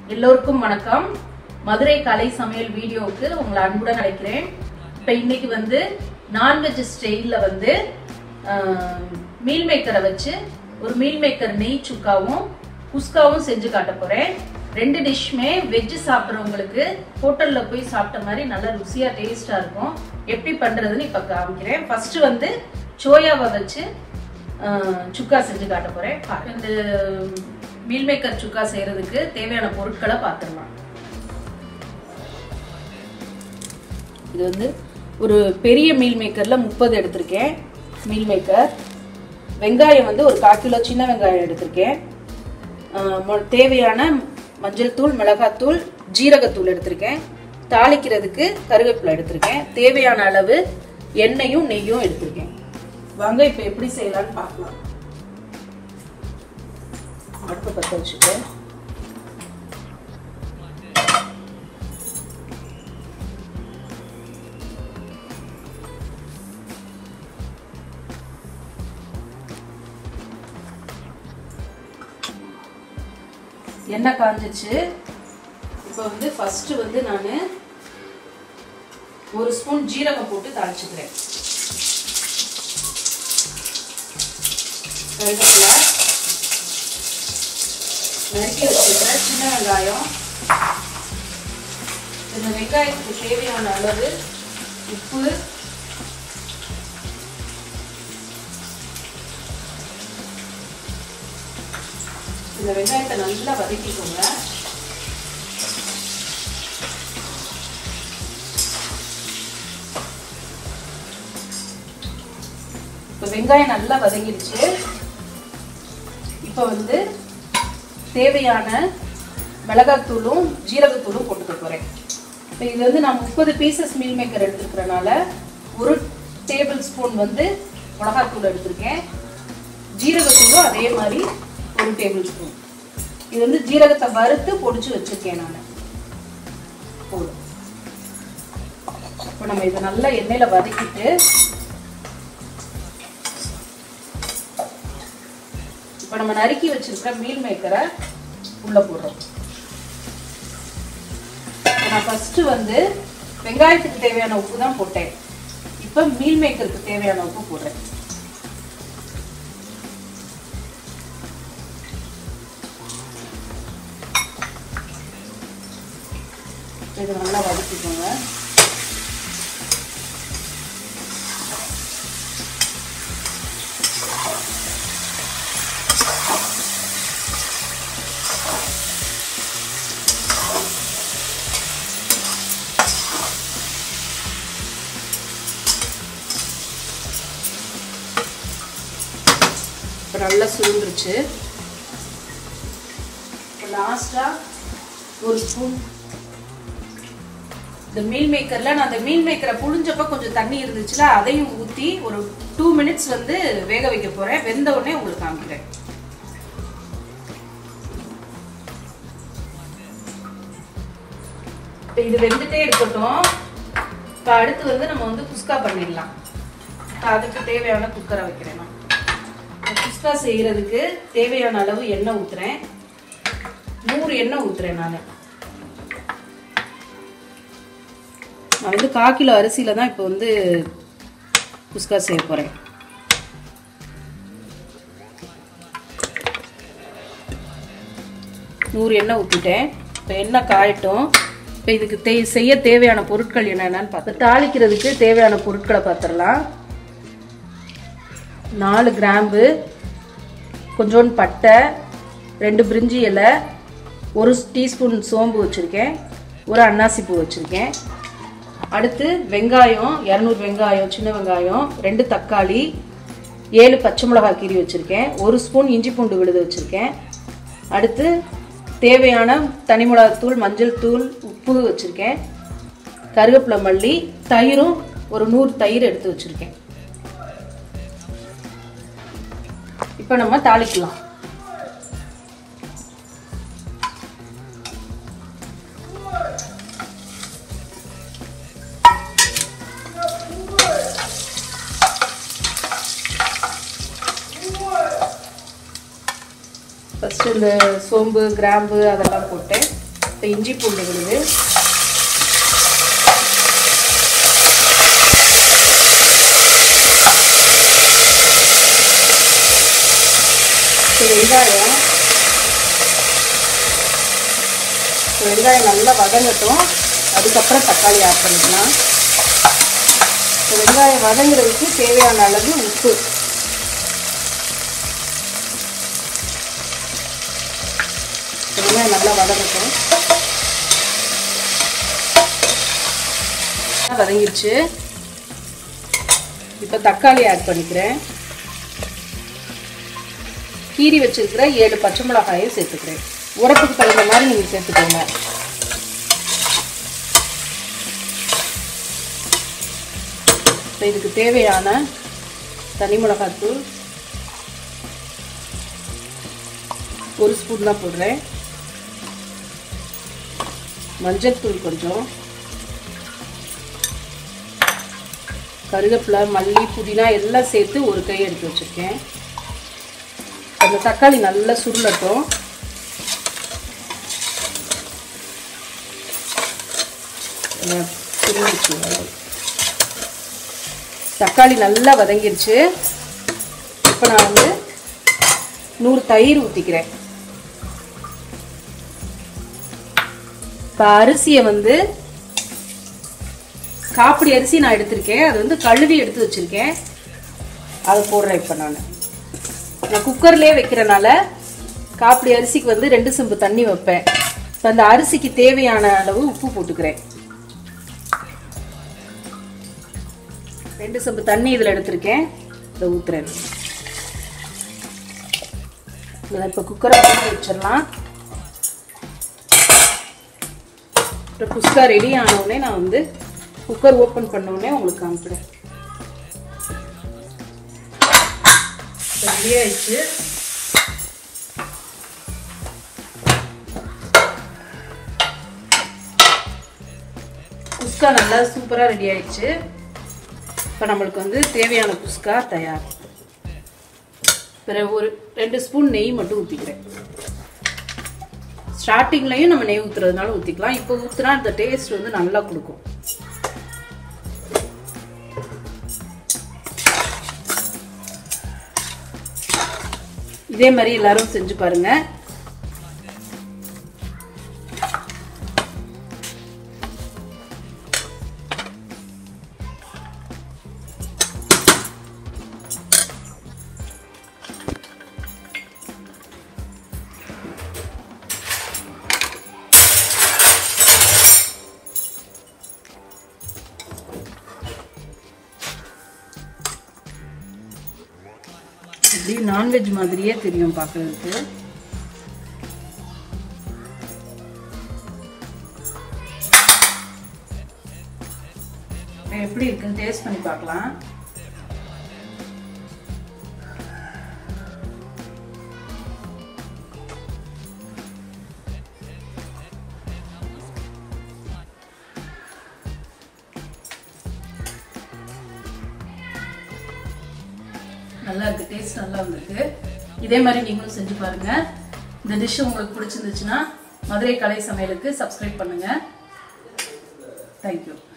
எல்லோருக்கும் வணக்கம் மதுரை கலை சமையல் வீடியோவுக்கு உங்களை அன்புடன் அழைக்கிறேன் இப்போ இன்னைக்கு வந்து நான்வெஜ் ஸ்டைலில் வந்து மீல் மேக்கரை வச்சு ஒரு மீல் மேக்கர் நெய் சுக்காவும் குஸ்காவும் செஞ்சு காட்ட போகிறேன் ரெண்டு டிஷ்மே வெஜ் சாப்பிட்றவங்களுக்கு ஹோட்டலில் போய் சாப்பிட்ட மாதிரி நல்ல ருசியாக டேஸ்ட்டாக இருக்கும் எப்படி பண்ணுறதுன்னு இப்போ காமிக்கிறேன் ஃபஸ்ட்டு வந்து சோயாவை வச்சு ஆஹ், சுக்கா செஞ்சு காட்ட போகிறேன் இந்த மீல் மேக்கர் சுக்கா செய்கிறதுக்கு தேவையான பொருட்களை பார்த்துடலாம் இது வந்து ஒரு பெரிய மீல் மேக்கரில் முப்பது எடுத்திருக்கேன் மீல் மேக்கர் வெங்காயம் வந்து ஒரு கால் கிலோ சின்ன வெங்காயம் எடுத்திருக்கேன் ஆஹ் மொ- தேவையான மஞ்சள் தூள் மிளகாத்தூள் ஜீரகத்தூள் எடுத்திருக்கேன் தாளிக்கிறதுக்கு கருவேப்பிலை எடுத்திருக்கேன் தேவையான அளவு எண்ணெயும் நெய்யும் எடுத்திருக்கேன் வாங்க இப்போ எப்படி செய்யலாம்னு பார்க்கலாம் அடுப்பு பற்ற வச்சுட்டு எண்ணெய் காஞ்சிச்சு இப்போ வந்து ஃபர்ஸ்ட் வந்து நான் ஒரு ஸ்பூன் ஜீரகம் போட்டு தாளிச்சுக்கிறேன் கருவேப்பிலை நறுக்கி வச்சுக்கிற சின்ன வெங்காயம் இந்த வெங்காயத்துக்கு தேவையான அளவு உப்பு இந்த வெங்காயத்தை நல்லா வதக்கிக்கோங்க இப்போ வெங்காயம் நல்லா வதங்கிடுச்சு இப்போ வந்து தேவையான மிளகாத்தூளும் ஜீரகத்தூளும் போட்டுக்க போகிறேன் இப்போ இது வந்து நான் முப்பது பீசஸ் மீல் மேக்கர் எடுத்துருக்கிறனால ஒரு டேபிள் ஸ்பூன் வந்து மிளகாத்தூள் எடுத்திருக்கேன் ஜீரகத்தூளும் அதே மாதிரி ஒரு டேபிள் ஸ்பூன் இது வந்து ஜீரகத்தை வறுத்து பொடிச்சு வச்சிருக்கேன் நான் போதும் இப்போ நம்ம இதை நல்லா எண்ணெயில் வதக்கிட்டு இப்போ நம்ம நறுக்கி வச்சிருக்கிற மீல் மேக்கரை உள்ள போடுறோம் இப்ப நான் ஃபர்ஸ்ட் வந்து வெங்காயத்துக்கு தேவையான உப்பு தான் போட்டேன் இப்போ மீல் மேக்கருக்கு தேவையான உப்பு போடுறேன் இது நல்லா வதக்கிக்கோங்க இப்போ நல்லா சுருண்டுருச்சு இப்போ லாஸ்ட்டாக ஒரு ஸ்பூன் இந்த மீல் மேக்கரில் நான் அந்த மீல் மேக்கரை புழிஞ்சப்ப கொஞ்சம் தண்ணி இருந்துச்சுல அதையும் ஊற்றி ஒரு டூ மினிட்ஸ் வந்து வேக வைக்க போகிறேன் வெந்த உடனே உங்களுக்கு காமிக்கிறேன் இப்போ இது வெந்துட்டே இருக்கட்டும் இப்போ அடுத்து வந்து நம்ம வந்து குஸ்கா பண்ணிடலாம் இப்போ அதுக்கு தேவையான குக்கரை வைக்கிறேன் நான் இப்போ குஸ்கா செய்கிறதுக்கு தேவையான அளவு எண்ணெய் ஊற்றுறேன் நூறு எண்ணெய் ஊற்றுறேன் நான் நான் வந்து கால் கிலோ அரிசியில் தான் இப்போ வந்து குஸ்கா செய்ய போகிறேன் நூறு எண்ணெய் ஊற்றிட்டேன் இப்போ எண்ணெய் காயட்டும் இப்போ இதுக்கு தே செய்ய தேவையான பொருட்கள் என்னென்னு பார்த்து தாளிக்கிறதுக்கு தேவையான பொருட்களை பார்த்துடலாம் நாலு கிராம்பு கொஞ்சோண்டு பட்டை ரெண்டு பிரிஞ்சி இலை ஒரு டீஸ்பூன் சோம்பு வச்சுருக்கேன் ஒரு அன்னாசி பூ வச்சுருக்கேன் அடுத்து வெங்காயம் இரநூறு வெங்காயம் சின்ன வெங்காயம் ரெண்டு தக்காளி ஏழு பச்சை மிளகாய் கீரி வச்சுருக்கேன் ஒரு ஸ்பூன் இஞ்சி பூண்டு விழுது வச்சுருக்கேன் அடுத்து தேவையான தனி மிளகாத்தூள் மஞ்சள் தூள் உப்பு வச்சுருக்கேன் கருவேப்பிலை மல்லி தயிரும் ஒரு நூறு தயிர் எடுத்து வச்சுருக்கேன் இப்போ நம்ம தாளிக்கலாம் ஃபஸ்ட்டு இந்த சோம்பு கிராம்பு அதெல்லாம் போட்டேன் இப்போ இஞ்சி பூண்டு விழுது இப்போ வெங்காயம் இப்போ வெங்காயம் நல்லா வதங்கட்டும் அதுக்கப்புறம் தக்காளி ஆட் பண்ணிக்கலாம் இப்போ வெங்காயம் வதங்குறதுக்கு தேவையான அளவு உப்பு வெங்காயம் நல்லா வதங்கட்டும் வதங்கிடுச்சு இப்போ தக்காளி ஆட் பண்ணிக்கிறேன் கீரி வச்சிருக்கிற ஏழு பச்சை மிளகாயை சேர்த்துக்கிறேன் உரப்புக்கு தகுந்த மாதிரி நீங்கள் சேர்த்துக்கோங்க இப்போ இதுக்கு தேவையான தனி மிளகாத்தூள் ஒரு ஸ்பூன் தான் போடுறேன் மஞ்சள் தூள் கொஞ்சம் கருவேப்பிலை மல்லி புதினா எல்லாம் சேர்த்து ஒரு கை எடுத்து வச்சுருக்கேன் அந்த தக்காளி நல்லா சுருளட்டும் சுருளிச்சு தக்காளி நல்லா வதங்கிருச்சு இப்போ நான் வந்து நூறு தயிர் ஊற்றிக்கிறேன் இப்போ அரிசியை வந்து காப்பிடி அரிசி நான் எடுத்திருக்கேன் அது வந்து கழுவி எடுத்து வச்சிருக்கேன் அதை போடுறேன் இப்போ நான் நான் குக்கர்லேயே வைக்கிறனால காப்பிடி அரிசிக்கு வந்து ரெண்டு செம்பு தண்ணி வைப்பேன் இப்போ அந்த அரிசிக்கு தேவையான அளவு உப்பு போட்டுக்கிறேன் ரெண்டு செம்பு தண்ணி இதில் எடுத்திருக்கேன் இதை ஊற்றுறேன் இதை இப்போ குக்கரை மூடி வச்சிடலாம் அப்புறம் குஸ்கா ரெடி ஆனவுடனே நான் வந்து குக்கர் ஓப்பன் பண்ண உடனே உங்களுக்கு காமிக்கிறேன் ரெடி ஆயிடுச்சு குஸ்கா நல்லா சூப்பராக ரெடி ஆயிடுச்சு இப்போ நம்மளுக்கு வந்து தேவையான குஸ்கா தயார் பிறகு ஒரு ரெண்டு ஸ்பூன் நெய் மட்டும் ஊற்றிக்கிறேன் ஸ்டார்டிங்லையும் நம்ம நெய் ஊற்றுறதுனால ஊற்றிக்கலாம் இப்போ ஊற்றுனா அந்த டேஸ்ட் வந்து நல்லா கொடுக்கும் இதே மாதிரி எல்லாரும் செஞ்சு பாருங்க இப்படி நான்வெஜ் மாதிரியே தெரியும் பார்க்கறதுக்கு எப்படி இருக்குன்னு டேஸ்ட் பண்ணி பார்க்கலாம் நல்லா இருக்கு டேஸ்ட் நல்லா வந்திருக்கு இதே மாதிரி நீங்களும் செஞ்சு பாருங்க இந்த டிஷ் உங்களுக்கு பிடிச்சிருந்துச்சுன்னா மதுரை கலை சமையலுக்கு சப்ஸ்கிரைப் பண்ணுங்க தேங்க்யூ